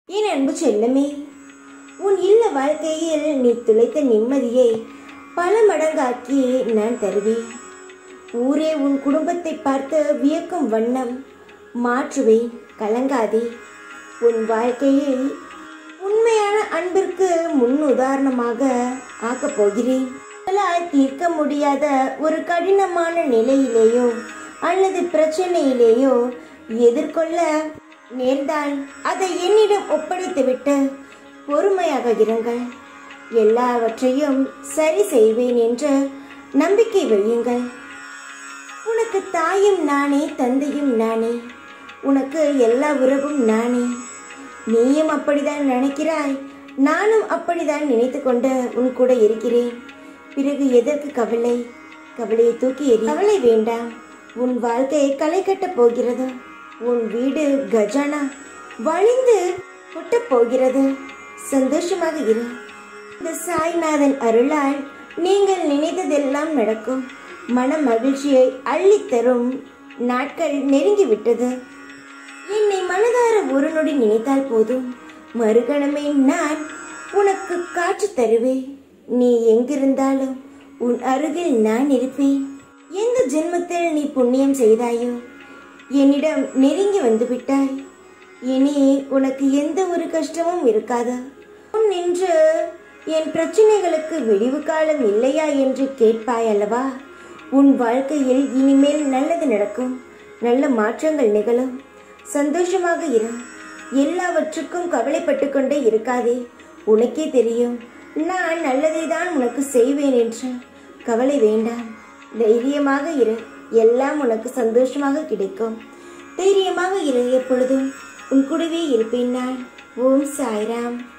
என் அன்பு செல்லமே உன் இல்ல வாழ்க்கையில் நீ துளைத்த நிம்மதியை பல மடங்காக்கி நான் தருவேன் ஊரே உன் குடும்பத்தை பார்த்து வியக்கும் வண்ணம் மாற்றுவேன் கலங்காதே உன் வாழ்க்கையை உண்மையான அன்பிற்கு முன் உதாரணமாக ஆக்கப் போகிறேன் உங்களால் தீர்க்க முடியாத ஒரு கடினமான நிலையிலேயோ அல்லது பிரச்சனையிலேயோ எதிர்கொள்ள நேர்ந்தால் அதை என்னிடம் ஒப்படைத்துவிட்டு பொறுமையாக இருங்கள் எல்லாவற்றையும் சரி செய்வேன் என்று நம்பிக்கை வையுங்கள் உனக்கு தாயும் நானே தந்தையும் நானே உனக்கு எல்லா உறவும் நானே நீயும் அப்படிதான் நினைக்கிறாய் நானும் அப்படிதான் நினைத்து கொண்டு உன் கூட இருக்கிறேன் பிறகு எதற்கு கவலை கவலையை தூக்கி எறி கவலை வேண்டாம் உன் வாழ்க்கை களை கட்டப் போகிறது உன் வீடு கஜானா வழிந்து கொட்டப் போகிறது சந்தோஷமாக இரு இந்த சாய்நாதன் அருளால் நீங்கள் நினைத்ததெல்லாம் நடக்கும் மன மகிழ்ச்சியை அள்ளித்தரும் நாட்கள் நெருங்கிவிட்டது என்னை மனதார ஒரு நொடி நினைத்தால் போதும் மறுகணமே நான் உனக்கு காட்சி தருவேன் நீ எங்கிருந்தாலும் உன் அருகில் நான் இருப்பேன் எந்த ஜென்மத்தில் நீ புண்ணியம் செய்தாயோ என்னிடம் நெருங்கி வந்து விட்டாய் இனி உனக்கு எந்த ஒரு கஷ்டமும் இருக்காது உன் நின்று என் பிரச்சனைகளுக்கு விடிவு காலம் இல்லையா என்று கேட்பாய் அல்லவா உன் வாழ்க்கையில் இனிமேல் நல்லது நடக்கும் நல்ல மாற்றங்கள் நிகழும் சந்தோஷமாக இரு எல்லாவற்றுக்கும் கவலைப்பட்டு கொண்டே இருக்காதே உனக்கே தெரியும் நான் நல்லதை தான் உனக்கு செய்வேன் என்று கவலை வேண்டாம் தைரியமாக இரு எல்லாம் உனக்கு சந்தோஷமாக கிடைக்கும் தைரியமாக இரு எப்பொழுதும் உன் கூடவே இருப்பேன் நான் ஓம் சாய்ராம்